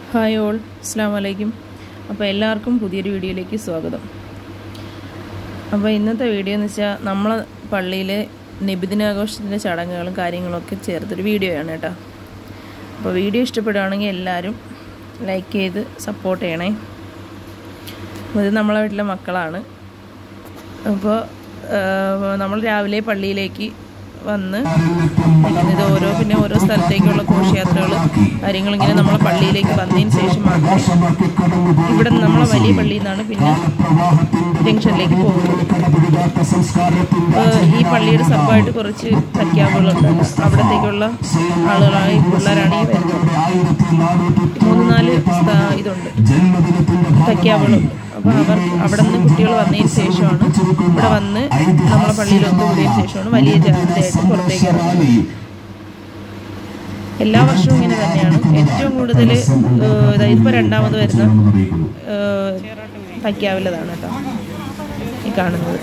hi all അസ്സാം വലൈക്കും അപ്പോൾ എല്ലാവർക്കും പുതിയൊരു വീഡിയോയിലേക്ക് സ്വാഗതം അപ്പോൾ ഇന്നത്തെ വീഡിയോ എന്ന് വെച്ചാൽ നമ്മളെ പള്ളിയിലെ നിബിദിനാഘോഷത്തിൻ്റെ ചടങ്ങുകളും കാര്യങ്ങളൊക്കെ ചേർത്തൊരു വീഡിയോയാണ് കേട്ടോ അപ്പോൾ വീഡിയോ ഇഷ്ടപ്പെടുകയാണെങ്കിൽ എല്ലാവരും ലൈക്ക് ചെയ്ത് സപ്പോർട്ട് ചെയ്യണേ ഇത് നമ്മളെ വീട്ടിലെ മക്കളാണ് അപ്പോൾ നമ്മൾ രാവിലെ പള്ളിയിലേക്ക് വന്ന് ഇത് ഓരോ പിന്നെ ഓരോ സ്ഥലത്തേക്കുള്ള ഘോഷയാത്രകൾ കാര്യങ്ങളിങ്ങനെ നമ്മളെ പള്ളിയിലേക്ക് വന്നതിന് ശേഷം മാത്രമേ ഇവിടെ നിന്ന് നമ്മളെ വലിയ പള്ളിയിൽ നിന്നാണ് പിന്നെ ജംഗ്ഷനിലേക്ക് പോകുന്നത് അപ്പോൾ ഈ പള്ളിയുടെ സബ്ബായിട്ട് കുറച്ച് തയ്ക്കാവുകളുണ്ട് അവിടത്തേക്കുള്ള ആളുകളാണ് ഈ പിള്ളേരാണ് ഈ വരുന്നത് മൂന്ന് നാല് സ്ഥ- ഇതുണ്ട് തയ്ക്കാവുകളുണ്ട് അപ്പോൾ അവർ അവിടെ നിന്ന് കുട്ടികൾ വന്നതിന് ശേഷമാണ് ഇവിടെ വന്ന് നമ്മളെ പള്ളിയിൽ ഒത്തുകൂടിയതിന് ശേഷമാണ് വലിയ ജാഗ്രതയായിട്ട് പുറത്തേക്ക് ഇറങ്ങുന്നത് എല്ലാ വർഷവും ഇങ്ങനെ തന്നെയാണ് ഏറ്റവും കൂടുതൽ ഇതിപ്പോൾ രണ്ടാമത് വരുന്ന തയ്ക്കാവിലതാണ് കേട്ടോ ഈ കാണുന്നത്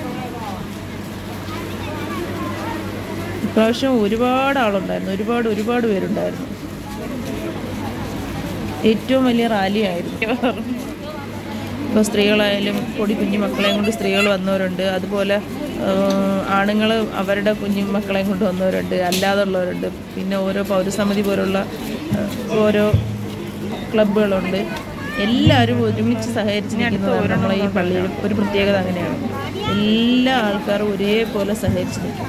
ഇപ്രാവശ്യം ഒരുപാട് ആളുണ്ടായിരുന്നു ഒരുപാട് ഒരുപാട് പേരുണ്ടായിരുന്നു ഏറ്റവും വലിയ റാലിയായിരുന്നു ഇപ്പോൾ സ്ത്രീകളായാലും പൊടി കുഞ്ഞു മക്കളെയും കൊണ്ട് സ്ത്രീകൾ വന്നവരുണ്ട് അതുപോലെ ആണുങ്ങൾ അവരുടെ കുഞ്ഞു മക്കളെയും കൊണ്ട് വന്നവരുണ്ട് അല്ലാതുള്ളവരുണ്ട് പിന്നെ ഓരോ പൗരസമിതി പോലുള്ള ഏഹ്, ഓരോ ക്ലബ്ബുകളുണ്ട് എല്ലാവരും ഒരുമിച്ച് സഹകരിച്ച് നിൽക്കുന്നതാണ് നമ്മളെ ഈ പള്ളിയിൽ ഒരു പ്രത്യേകത അങ്ങനെയാണ് എല്ലാ ആൾക്കാരും ഒരേപോലെ സഹകരിച്ച് നിൽക്കും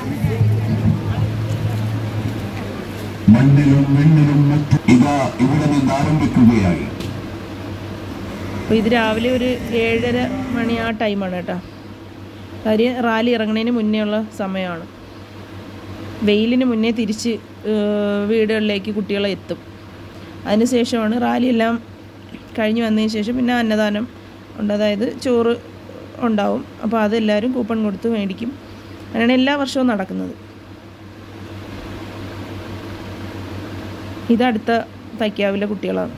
മണ്ണിലും വെണ്ണിലും മറ്റും ഇതാ ഇവിടെ നിന്ന് ആരംഭിക്കുകയായി അപ്പോൾ ഇത് രാവിലെ ഒരു ഏഴര മണി ആ ടൈമാണ് കേട്ടോ കാര്യം റാലി ഇറങ്ങുന്നതിന് മുന്നേ ഉള്ള സമയമാണ് വെയിലിന് മുന്നേ തിരിച്ച് ഏഹ്, വീടുകളിലേക്ക് കുട്ടികളെ എത്തും അതിനുശേഷമാണ് റാലി എല്ലാം കഴിഞ്ഞ് വന്നതിന് ശേഷം പിന്നെ അന്നദാനം ഉണ്ട് അതായത് ചോറ് ഉണ്ടാവും അപ്പോൾ അതെല്ലാവരും കൂപ്പൺ കൊടുത്ത് മേടിക്കും അങ്ങനെയാണ് എല്ലാ വർഷവും നടക്കുന്നത് ഇതടുത്ത തയ്ക്കാവിലെ കുട്ടികളാണ്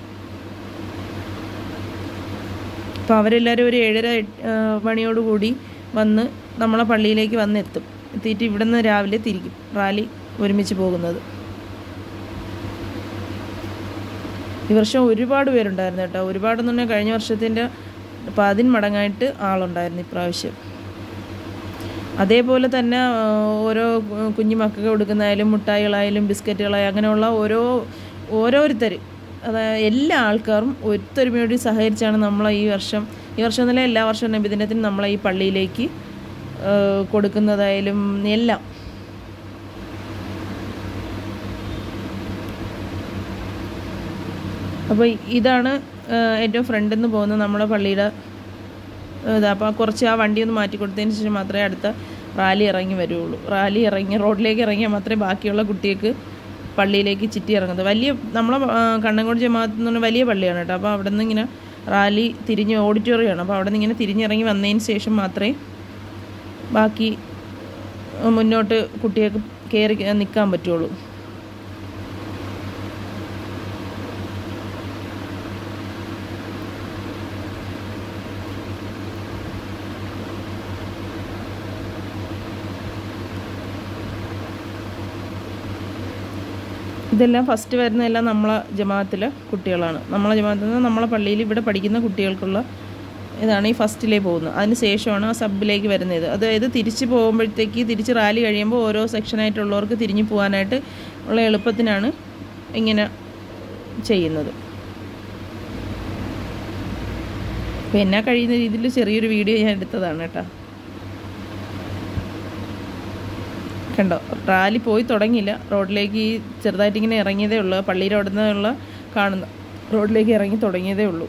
അപ്പോൾ അവരെല്ലാവരും ഒരു ഏഴര എട്ട്- ആ, മണിയോടുകൂടി വന്ന് നമ്മളെ പള്ളിയിലേക്ക് വന്ന് എത്തും എത്തിയിട്ട് ഇവിടെ നിന്ന് രാവിലെ തിരിക്കും റാലി ഒരുമിച്ച് പോകുന്നത് ഈ വർഷം ഒരുപാട് പേരുണ്ടായിരുന്നു കേട്ടോ ഒരുപാടെന്ന് പറഞ്ഞാൽ കഴിഞ്ഞ വർഷത്തിൻ്റെ പതിൻ മടങ്ങായിട്ട് ആളുണ്ടായിരുന്നു ഇപ്രാവശ്യം അതേപോലെ തന്നെ ആ, ഓരോ കു- കുഞ്ഞു മക്കൾക്ക് കൊടുക്കുന്നതായാലും മുട്ടായികളായാലും ബിസ്ക്കറ്റുകളായാലും അങ്ങനെയുള്ള ഓരോ ഓരോരുത്തർ അതായത് എല്ലാ ആൾക്കാരും ഒത്തൊരുമയോട് സഹകരിച്ചാണ് നമ്മളെ ഈ വർഷം ഈ വർഷം എന്നല്ല എല്ലാ വർഷവും നബിദിനത്തിന് നമ്മളെ ഈ പള്ളിയിലേക്ക് ആ, കൊടുക്കുന്നതായാലും എല്ലാം അപ്പോൾ ഇതാണ് ആ, ഏറ്റവും ഫ്രണ്ടിൽ നിന്ന് പോകുന്ന നമ്മുടെ പള്ളിയുടെ ഇതാ അപ്പോൾ കുറച്ച് ആ വണ്ടി ഒന്ന് മാറ്റി കൊടുത്തതിന് ശേഷം മാത്രമേ അടുത്ത റാലി ഇറങ്ങി വരുള്ളൂ റാലി ഇറങ്ങി റോഡിലേക്ക് ഇറങ്ങിയാൽ മാത്രമേ ബാക്കിയുള്ള കുട്ടികൾക്ക് പള്ളിയിലേക്ക് ചുറ്റി ഇറങ്ങുന്നത് വലിയ നമ്മളെ ആ, കണ്ണങ്കോട് ജമാഅത്ത് എന്ന് പറഞ്ഞാൽ വലിയ പള്ളിയാണ് കേട്ടോ അപ്പോൾ അവിടെ നിന്ന് ഇങ്ങനെ റാലി തിരിഞ്ഞ് ഓഡിറ്റോറിയമാണ് അപ്പോൾ അവിടെ നിന്ന് ഇങ്ങനെ തിരിഞ്ഞിറങ്ങി വന്നതിന് ശേഷം മാത്രമേ ബാക്കി ആ, മുന്നോട്ട് കുട്ടികൾക്ക് കയറി നിൽക്കാൻ പറ്റുള്ളൂ ഇതെല്ലാം ഫസ്റ്റ് വരുന്നതെല്ലാം നമ്മളെ ജമാഅത്തിലെ കുട്ടികളാണ് നമ്മളെ ജമാഅത്തിൽ നിന്ന് നമ്മളെ പള്ളിയിൽ ഇവിടെ പഠിക്കുന്ന കുട്ടികൾക്കുള്ള ഇതാണ് ഈ ഫസ്റ്റിലേ പോകുന്നത് അതിന് ശേഷമാണ് ആ സബിലേക്ക് വരുന്നത് അതായത് തിരിച്ച് പോകുമ്പോഴത്തേക്ക് തിരിച്ച് റാലി കഴിയുമ്പോൾ ഓരോ സെക്ഷനായിട്ടുള്ളവർക്ക് തിരിഞ്ഞു പോകാനായിട്ട് ഉള്ള എളുപ്പത്തിനാണ് ഇങ്ങനെ ചെയ്യുന്നത് അപ്പോൾ എന്നാ കഴിയുന്ന രീതിയിൽ ചെറിയൊരു വീഡിയോ ഞാൻ എടുത്തതാണ് കേട്ടോ കണ്ടോ റാലി പോയി തുടങ്ങിയില്ല റോഡിലേക്ക് ഈ ചെറുതായിട്ട് ഇങ്ങനെ ഇറങ്ങിയതേ ഉള്ളൂ ആ പള്ളിയുടെ അവിടെ നിന്നുള്ള കാണുന്ന റോഡിലേക്ക് ഇറങ്ങി തുടങ്ങിയതേ ഉള്ളൂ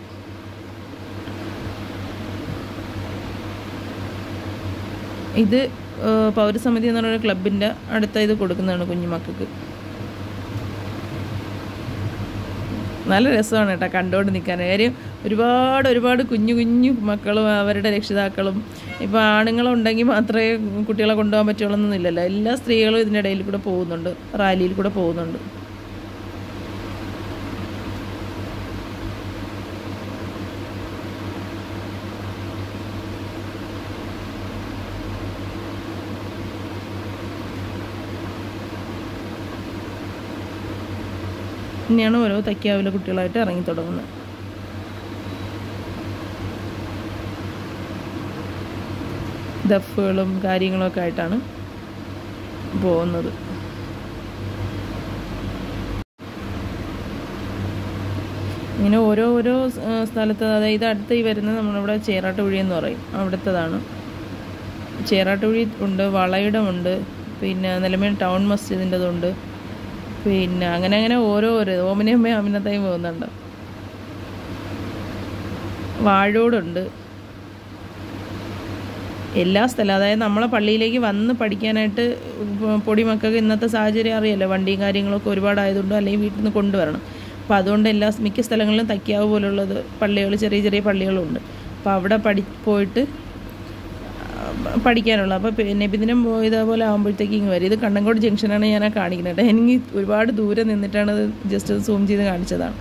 ഇത് ഏഹ്, പൗരസമിതി എന്ന് പറയുന്ന ക്ലബിൻ്റെ അടുത്ത ഇത് കൊടുക്കുന്നതാണ് കുഞ്ഞുമക്കൾക്ക് നല്ല രസമാണ് കേട്ടോ കണ്ടുകൊണ്ട് നിൽക്കാൻ കാര്യം ഒരുപാട് ഒരുപാട് കുഞ്ഞു കുഞ്ഞു മക്കളും അവരുടെ രക്ഷിതാക്കളും ഇപ്പോൾ ആണുങ്ങളുണ്ടെങ്കിൽ മാത്രമേ കുട്ടികളെ കൊണ്ടുപോകാൻ പറ്റുള്ളൂ എന്നൊന്നുമില്ലല്ലോ എല്ലാ സ്ത്രീകളും ഇതിൻ്റെ ഇടയിൽ കൂടെ പോകുന്നുണ്ട് റാലിയിൽ കൂടെ പോകുന്നുണ്ട് ഇങ്ങനെയാണ് ഓരോ തയ്ക്കാവിലെ കുട്ടികളായിട്ട് ഇറങ്ങി തുടങ്ങുന്നത് ദഫുകളും കാര്യങ്ങളൊക്കെ ആയിട്ടാണ് പോകുന്നത് ഇങ്ങനെ ഓരോ ഓരോ സ്- സ്ഥലത്ത് അതായത് അടുത്ത് ഈ വരുന്നത് നമ്മളിവിടെ ചേറാട്ടുകുഴി എന്ന് പറയും അവിടുത്തതാണ് ചേറാട്ടുകുഴി ഉണ്ട് വളയിടമുണ്ട് പിന്നെ നിലമേൽ ടൗൺ മസ്ജിദിൻ്റെതുണ്ട് പിന്നെ അങ്ങനെ അങ്ങനെ ഓരോ ഓരോ ഓമനയമ്മയും അമിനത്തായും പോകുന്നുണ്ട് വാഴോടുണ്ട് എല്ലാ സ്ഥലം അതായത് നമ്മളെ പള്ളിയിലേക്ക് വന്ന് പഠിക്കാനായിട്ട് പൊടി മക്കൾക്ക് ഇന്നത്തെ സാഹചര്യം അറിയാലോ വണ്ടിയും കാര്യങ്ങളൊക്കെ ഒരുപാടായതുകൊണ്ട് അല്ലെങ്കിൽ വീട്ടിൽ നിന്ന് കൊണ്ടുവരണം അപ്പോൾ അതുകൊണ്ട് എല്ലാ മിക്ക സ്ഥലങ്ങളിലും തയ്ക്കാവ് പോലുള്ളത് പള്ളികൾ ചെറിയ ചെറിയ പള്ളികളുണ്ട് അപ്പോൾ അവിടെ പഠി പോയിട്ട് ആ, പഠിക്കാനുള്ള അപ്പോൾ പിന്നെ ഇതിനും ഇതേപോലെ ആകുമ്പോഴത്തേക്ക് ഇങ്ങ് വരും ഇത് കണ്ണങ്കോട് ജംഗ്ഷനാണ് ഞാൻ ആ കാണിക്കുന്നത് കേട്ടോ എനിക്ക് ഒരുപാട് ദൂരെ നിന്നിട്ടാണ് അത് ജസ്റ്റ് സൂം ചെയ്ത് കാണിച്ചതാണ്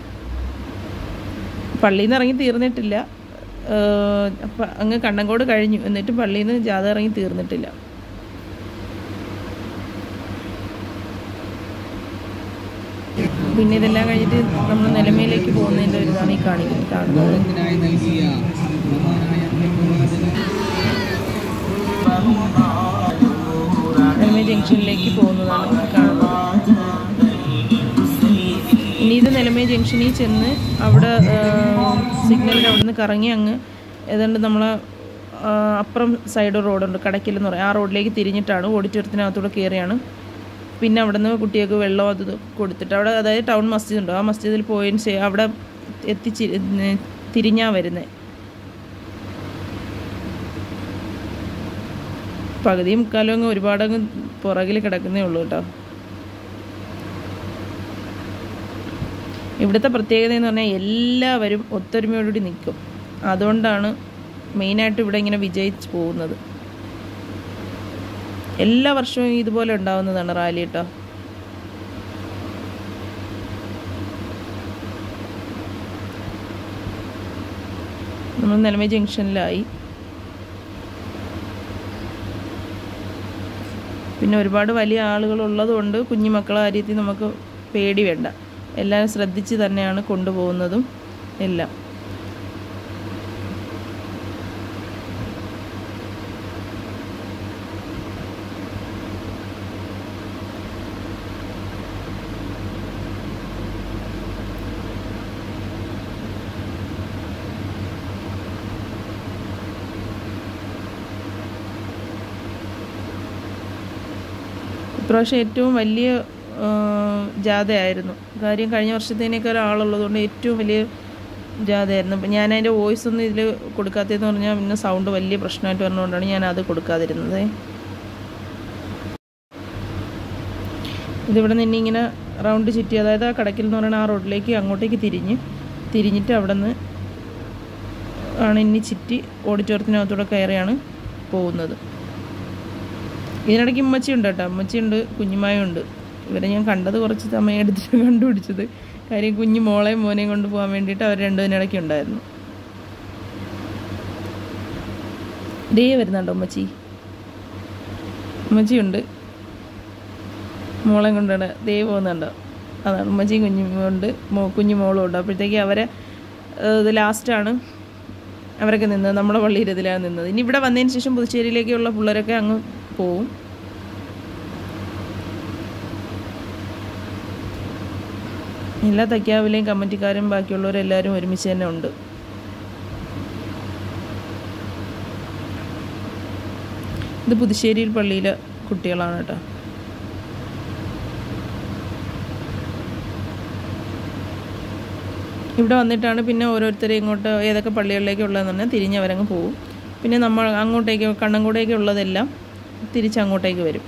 പള്ളിയിൽ നിന്ന് ഇറങ്ങി തീർന്നിട്ടില്ല ഏഹ് അപ്പം അങ്ങ് കണ്ണങ്കോട് കഴിഞ്ഞു എന്നിട്ട് പള്ളിയിൽ നിന്ന് ജാഥ ഇറങ്ങി തീർന്നിട്ടില്ല പിന്നെ ഇതെല്ലാം കഴിഞ്ഞിട്ട് നമ്മൾ നിലമയിലേക്ക് പോകുന്നതിൻ്റെ ഒരു ഇതാണ് ഈ കാണിക്കുന്നത് കാണുന്നത് ലോകത്തിനായി നൽകിയ മഹാനായ പ്രവാചകൻ നിലമേ ജംഗ്ഷനിലേക്ക് പോകുന്നതാണ് ഈ കാണുന്നത് ഇനി ഇത് നിലമേ ജംഗ്ഷനിൽ ചെന്ന് അവിടെ സിഗ്നലിൻ്റെ അവിടെ നിന്ന് കറങ്ങി അങ്ങ് ഏതാണ്ട് നമ്മളെ ആ, അപ്പുറം സൈഡ് റോഡുണ്ട് കടയ്ക്കൽ എന്ന് പറയും ആ റോഡിലേക്ക് തിരിഞ്ഞിട്ടാണ് ഓഡിറ്റോറിയത്തിനകത്തൂടെ കയറിയാണ് പിന്നെ അവിടെ നിന്ന് കുട്ടികൾക്ക് വെള്ളം അത് ഇത് കൊടുത്തിട്ട് അവിടെ അതായത് ടൗൺ മസ്ജിദ് ഉണ്ട് ആ മസ്ജിദിൽ പോയതിന് ശേഷം അവിടെ എത്തിച്ച് തിരിഞ്ഞാ വരുന്നത് പകുതിയും മുക്കാലും അങ്ങ് ഒരുപാടങ്ങ് പുറകിൽ കിടക്കുന്നേ ഉള്ളൂ കേട്ടോ ഇവിടുത്തെ പ്രത്യേകത എന്ന് പറഞ്ഞാൽ എല്ലാവരും ഒത്തൊരുമയോടുകൂടി നിൽക്കും അതുകൊണ്ടാണ് മെയിനായിട്ട് ഇവിടെ ഇങ്ങനെ വിജയിച്ച് പോകുന്നത് എല്ലാ വർഷവും ഇതുപോലെ ഉണ്ടാവുന്നതാണ് റാലി കേട്ടോ നമ്മൾ നിലമേ ജംഗ്ഷനിലായി പിന്നെ ഒരുപാട് വലിയ ആളുകൾ ഉള്ളതുകൊണ്ട് കുഞ്ഞുമക്കളെ കാര്യത്തിൽ നമുക്ക് പേടി വേണ്ട എല്ലാം ശ്രദ്ധിച്ച് തന്നെയാണ് കൊണ്ടുപോകുന്നതും എല്ലാം ഇപ്രാവശ്യം ഏറ്റവും വലിയ ആ, ജാഥയായിരുന്നു കാര്യം കഴിഞ്ഞ വർഷത്തേനേക്കാൾ ആളുള്ളതുകൊണ്ട് ഏറ്റവും വലിയ ജാഥയായിരുന്നു അപ്പം ഞാൻ അതിൻ്റെ വോയിസ് ഒന്നും ഇതിൽ കൊടുക്കാത്തതെന്ന് പറഞ്ഞാൽ പിന്നെ സൗണ്ട് വലിയ പ്രശ്നമായിട്ട് വരുന്നതുകൊണ്ടാണ് ഞാൻ അത് കൊടുക്കാതിരുന്നത് ഇതിവിടെ നിന്ന് ഇങ്ങനെ റൗണ്ട് ചുറ്റി അതായത് ആ കടക്കിൽ എന്ന് പറയുന്ന ആ റോഡിലേക്ക് അങ്ങോട്ടേക്ക് തിരിഞ്ഞ് തിരിഞ്ഞിട്ട് അവിടെ നിന്ന് ആണ് ഇനി ചുറ്റി ഓഡിറ്റോറിയത്തിനകത്തൂടെ കയറിയാണ് പോകുന്നത് ഇതിനിടയ്ക്ക് ഉമ്മച്ചിയുണ്ട് കേട്ടോ ഉമ്മച്ചിയുണ്ട് കുഞ്ഞുമായുണ്ട് ഇവരെ ഞാൻ കണ്ടത് കുറച്ച് സമയം എടുത്തിട്ട് കണ്ടുപിടിച്ചത് കാര്യം കുഞ്ഞു മോളെയും മോനെയും കൊണ്ട് പോകാൻ വേണ്ടിയിട്ട് അവർ രണ്ടുപേരിടയ്ക്ക് ഉണ്ടായിരുന്നു ദേ വരുന്നുണ്ടോ ഉമ്മച്ചി ഉമ്മച്ചിയുണ്ട് മോളെയും കൊണ്ടാണ് ദേ പോകുന്നുണ്ടോ അതാണ് ഉമ്മച്ചിയും കുഞ്ഞും കൊണ്ട് മോ കുഞ്ഞു മോളും ഉണ്ട് അപ്പോഴത്തേക്ക് അവരെ ഏഹ്, ഇത് ലാസ്റ്റാണ് അവരൊക്കെ നിന്നത് നമ്മുടെ പള്ളിയിൽ ഇതിലാണ് നിന്നത് ഇനി ഇവിടെ വന്നതിന് ശേഷം പുതുച്ചേരിയിലേക്കുള്ള പിള്ളേരൊക്കെ അങ്ങ് പോവും എല്ലാ തയ്ക്കാവിലെയും കമ്മിറ്റിക്കാരും ബാക്കിയുള്ളവരെല്ലാവരും ഒരുമിച്ച് തന്നെ ഉണ്ട് ഇത് പുതുശ്ശേരിയിൽ പള്ളിയിലെ കുട്ടികളാണ് കേട്ടോ ഇവിടെ വന്നിട്ടാണ് പിന്നെ ഓരോരുത്തരെയും ഇങ്ങോട്ട് ഏതൊക്കെ പള്ളികളിലേക്ക് ഉള്ളതെന്ന് പറഞ്ഞാൽ തിരിഞ്ഞ് അവരങ്ങ് പോകും പിന്നെ നമ്മൾ അങ്ങോട്ടേക്ക് കണ്ണങ്കോടേക്ക് ഉള്ളതെല്ലാം തിരിച്ച് അങ്ങോട്ടേക്ക് വരും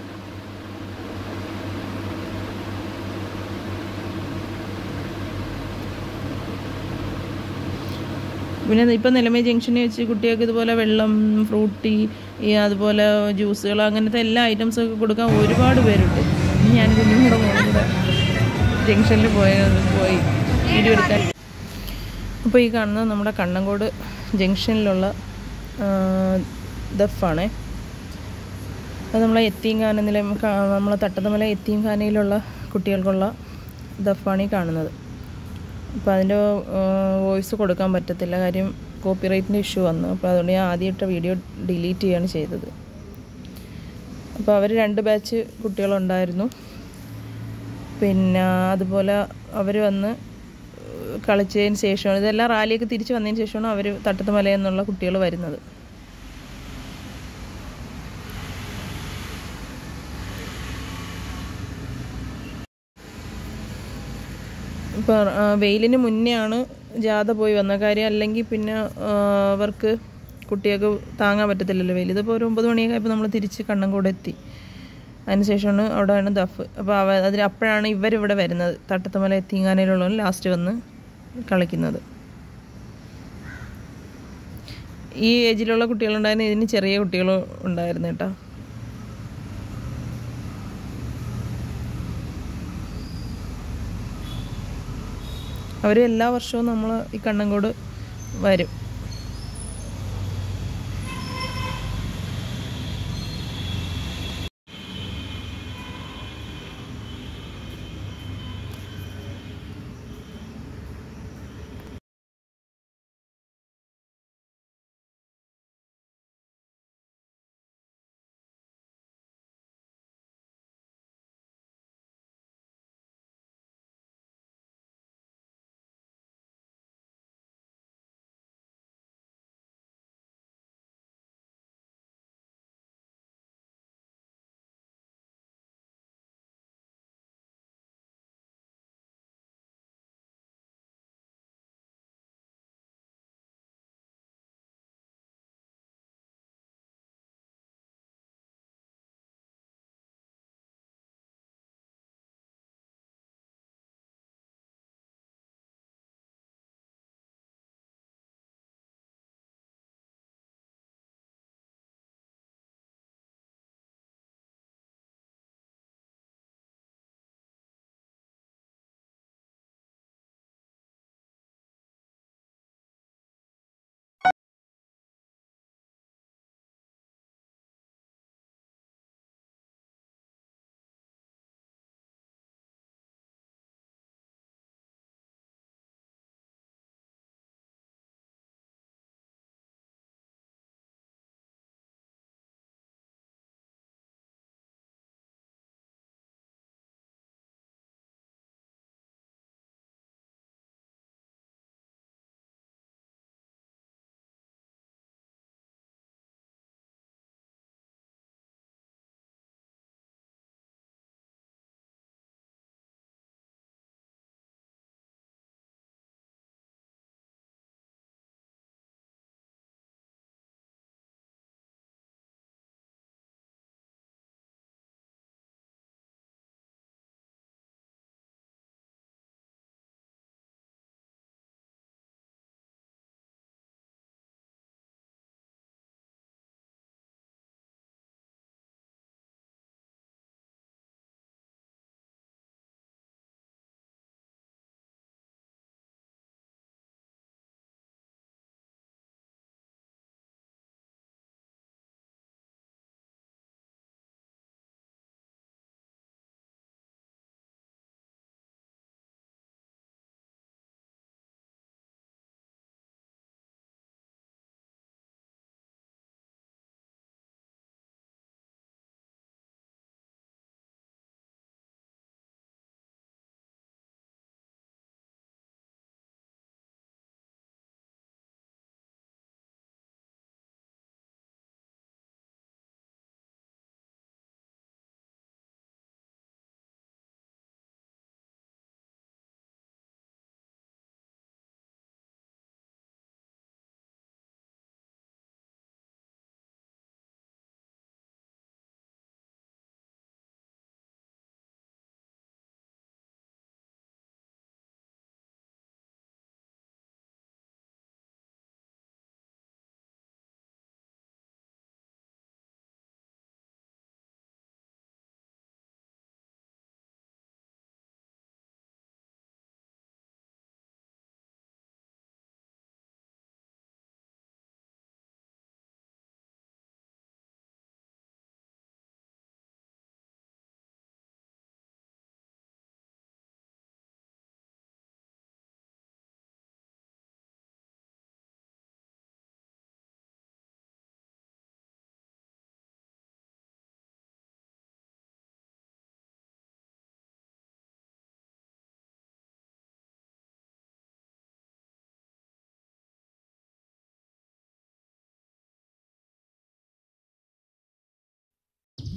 പിന്നെ ഇപ്പം നിലമേ ജംഗ്ഷനിൽ വെച്ച് കുട്ടികൾക്ക് ഇതുപോലെ വെള്ളം ഫ്രൂട്ടി ഈ അതുപോലെ ജ്യൂസുകൾ അങ്ങനത്തെ എല്ലാ ഐറ്റംസും ഒക്കെ കൊടുക്കാൻ ഒരുപാട് പേരുണ്ട് ഞാൻ കുഞ്ഞുങ്ങളുടെ മോളും കൂടെ ജംഗ്ഷനിൽ പോയ പോയി വീഡിയോ എടുക്കാൻ അപ്പോൾ ഈ കാണുന്നത് നമ്മുടെ കണ്ണങ്കോട് ജംഗ്ഷനിലുള്ള ആ, ദഫാണേ അത് നമ്മളെ എത്തീം ഖാന നില നമ്മളെ തട്ടത്തമല എത്തീം ഖാനയിലുള്ള കുട്ടികൾക്കുള്ള ദഫാണ് ഈ കാണുന്നത് അപ്പോൾ അതിൻ്റെ വോയിസ് കൊടുക്കാൻ പറ്റത്തില്ല കാര്യം കോപ്പിറൈറ്റിൻ്റെ ഇഷ്യൂ വന്നു അപ്പോൾ അതുകൊണ്ട് ഞാൻ ആദ്യമായിട്ട് വീഡിയോ ഡിലീറ്റ് ചെയ്യാണ് ചെയ്തത് അപ്പോൾ അവർ രണ്ട് ബാച്ച് കുട്ടികളുണ്ടായിരുന്നു പിന്നെ അതുപോലെ അവർ വന്ന് കളിച്ചതിന് ശേഷമാണ് ഇതെല്ലാം റാലിയൊക്കെ തിരിച്ച് വന്നതിന് ശേഷമാണ് അവർ തട്ടത്തുമല എന്നുള്ള കുട്ടികൾ വരുന്നത് ഇപ്പോൾ വെയിലിന് മുന്നെയാണ് ജാഥ പോയി വന്ന കാര്യം അല്ലെങ്കിൽ പിന്നെ ആ, അവർക്ക് കുട്ടികൾക്ക് താങ്ങാൻ പറ്റത്തില്ലല്ലോ വെയിൽ ഇതിപ്പോൾ ഒരു ഒമ്പത് മണിയൊക്കെ ആയപ്പോൾ നമ്മൾ തിരിച്ച് കണ്ണങ്കോട് എത്തി അതിനുശേഷമാണ് അവിടെയാണ് ദഫ് അപ്പോൾ അവ അതിന് അപ്പോഴാണ് ഇവരിവിടെ വരുന്നത് തട്ടത്തുമല എത്തിങ്ങാനയിലുള്ളവർ ലാസ്റ്റ് വന്ന് കളിക്കുന്നത് ഈ ഏജിലുള്ള കുട്ടികളുണ്ടായിരുന്നു ഇതിന് ചെറിയ കുട്ടികൾ ഉണ്ടായിരുന്നു കേട്ടോ അവർ എല്ലാ വർഷവും നമ്മൾ ഈ കണ്ണങ്കോട് വരും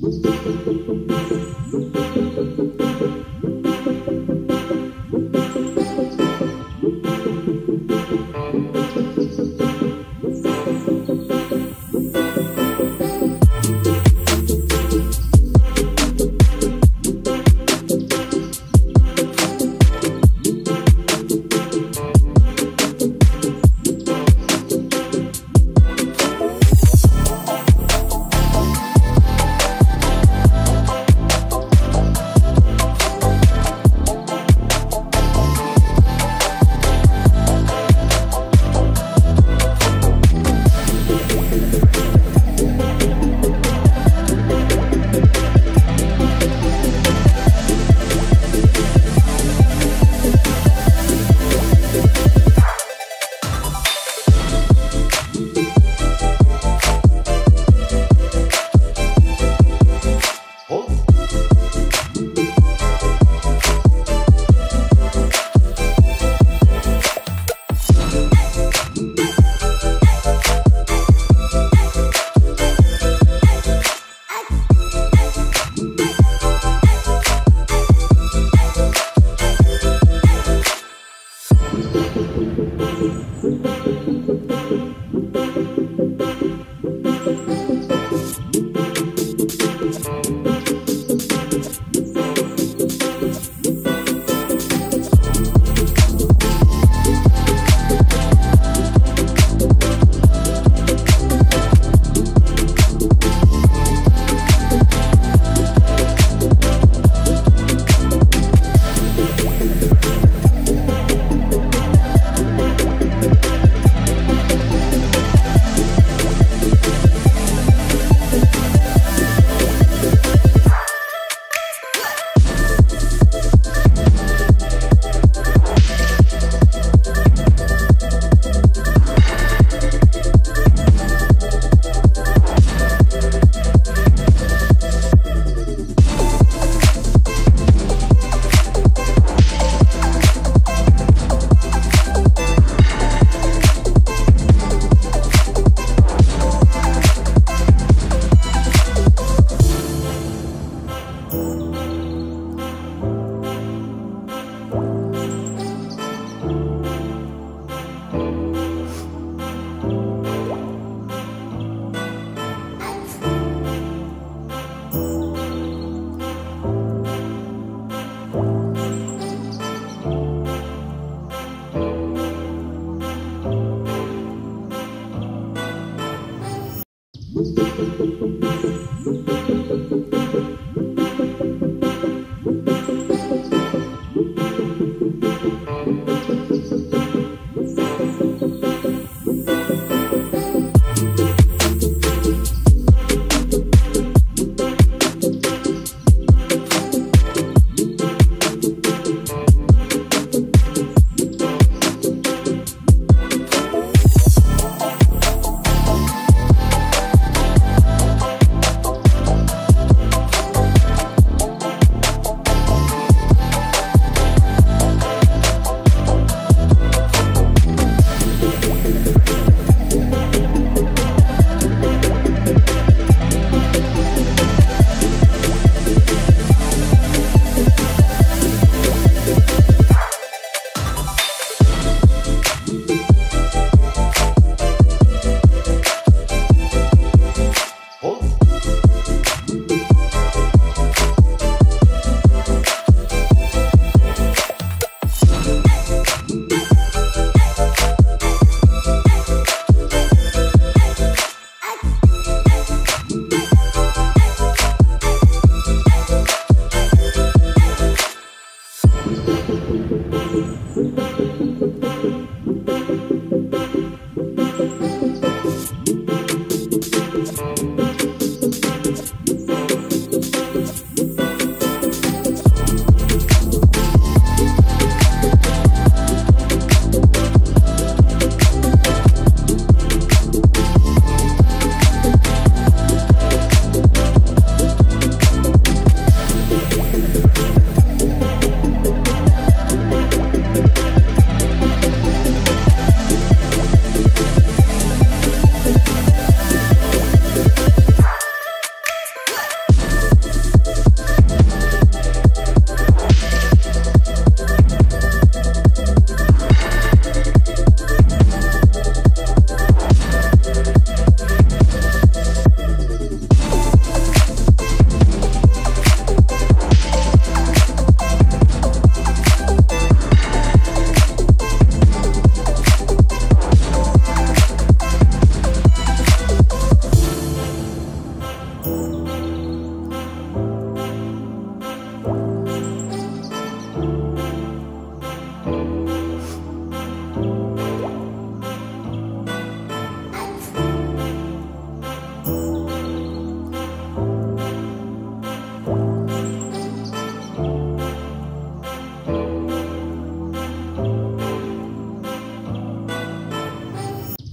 ും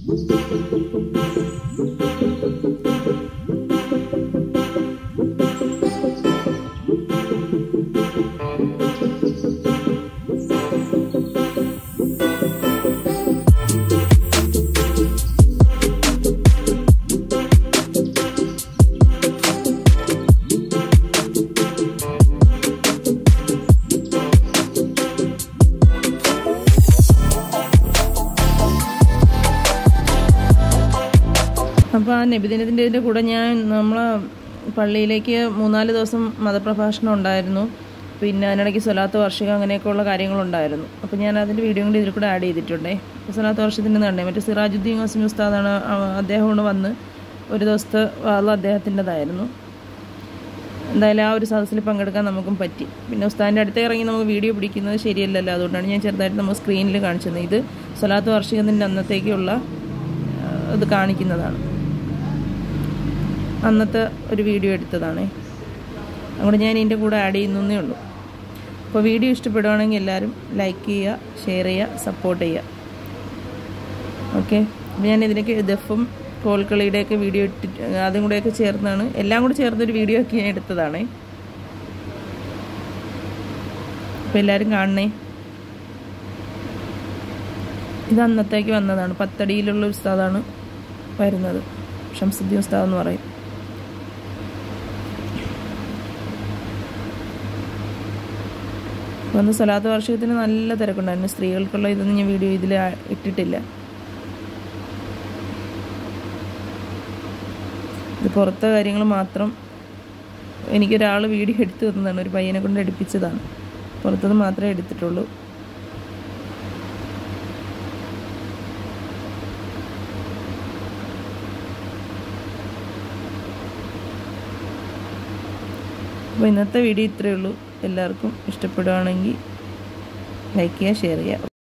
അപ്പോൾ ആ നബിദിനത്തിൻ്റെ കൂടെ ഞാൻ നമ്മളെ പള്ളിയിലേക്ക് മൂന്നാല് ദിവസം മതപ്രഭാഷണം ഉണ്ടായിരുന്നു പിന്നെ അതിനിടയ്ക്ക് സ്വലാത്ത് വാർഷികം അങ്ങനെയൊക്കെയുള്ള കാര്യങ്ങളുണ്ടായിരുന്നു അപ്പോൾ ഞാൻ അതിൻ്റെ വീഡിയോ കൂടി ഇതിൽ കൂടെ ആഡ് ചെയ്തിട്ടുണ്ടേ അപ്പോൾ സ്വലാത്ത് വാർഷികത്തിൻ്റെ തന്നെ മറ്റേ സിറാജുദ്ദീൻ ഹസൻ ഉസ്താദാണ് ആ- അദ്ദേഹം കൊണ്ട് വന്ന് ഒരു ദിവസത്തെ വാദം അദ്ദേഹത്തിൻ്റെതായിരുന്നു എന്തായാലും ആ ഒരു സദസ്സിൽ പങ്കെടുക്കാൻ നമുക്കും പറ്റി പിന്നെ ഉസ്താദിൻ്റെ അടുത്ത് ഇറങ്ങി നമുക്ക് വീഡിയോ പിടിക്കുന്നത് ശരിയല്ലല്ലോ അതുകൊണ്ടാണ് ഞാൻ ചെറുതായിട്ട് നമ്മൾ സ്ക്രീനിൽ കാണിച്ചത് ഇത് സ്വലാത്ത് വാർഷികത്തിൻ്റെ അന്നത്തേക്കുള്ള ആ, ഇത് കാണിക്കുന്നതാണ് അന്നത്തെ ഒരു വീഡിയോ എടുത്തതാണേ അതുകൊണ്ട് ഞാൻ ഇതിൻ്റെ കൂടെ ആഡ് ചെയ്യുന്നേ ഉള്ളൂ അപ്പോൾ വീഡിയോ ഇഷ്ടപ്പെടുവാണെങ്കിൽ എല്ലാവരും ലൈക്ക് ചെയ്യുക ഷെയർ ചെയ്യുക സപ്പോർട്ട് ചെയ്യുക ഓക്കെ അപ്പോൾ ഞാൻ ഇതിനൊക്കെ ദഫും കോൽക്കളിയുടെയൊക്കെ വീഡിയോ ഇട്ടിട്ട് അതും കൂടെയൊക്കെ ചേർന്നാണ് എല്ലാം കൂടെ ചേർന്നൊരു വീഡിയോ ഒക്കെ ഞാൻ എടുത്തതാണേ അപ്പോൾ എല്ലാവരും കാണണേ ഇത് അന്നത്തേക്ക് വന്നതാണ് പത്തടിയിലുള്ള ഒരു ഉസ്താദാണ് വരുന്നത് ഷംസുദ്ദീൻ ഉസ്താദ് എന്ന് പറയും വന്ന് സ്വലാത്ത് വാർഷികത്തിന് നല്ല തിരക്കുണ്ടായിരുന്നു സ്ത്രീകൾക്കുള്ള ഇതൊന്നും ഞാൻ വീഡിയോ ഇതിൽ ഇട്ടിട്ടില്ല ഇത് പുറത്തെ കാര്യങ്ങൾ മാത്രം എനിക്കൊരാൾ വീഡിയോ എടുത്തു തന്നതാണ് ഒരു പയ്യനെ കൊണ്ട് എടുപ്പിച്ചതാണ് പുറത്തത് മാത്രമേ എടുത്തിട്ടുള്ളൂ അപ്പോൾ ഇന്നത്തെ വീഡിയോ ഇത്രയേ ഉള്ളൂ എല്ലാവർക്കും ഇഷ്ടപ്പെടുകയാണെങ്കിൽ ലൈക്ക് ചെയ്യുക ഷെയർ ചെയ്യുക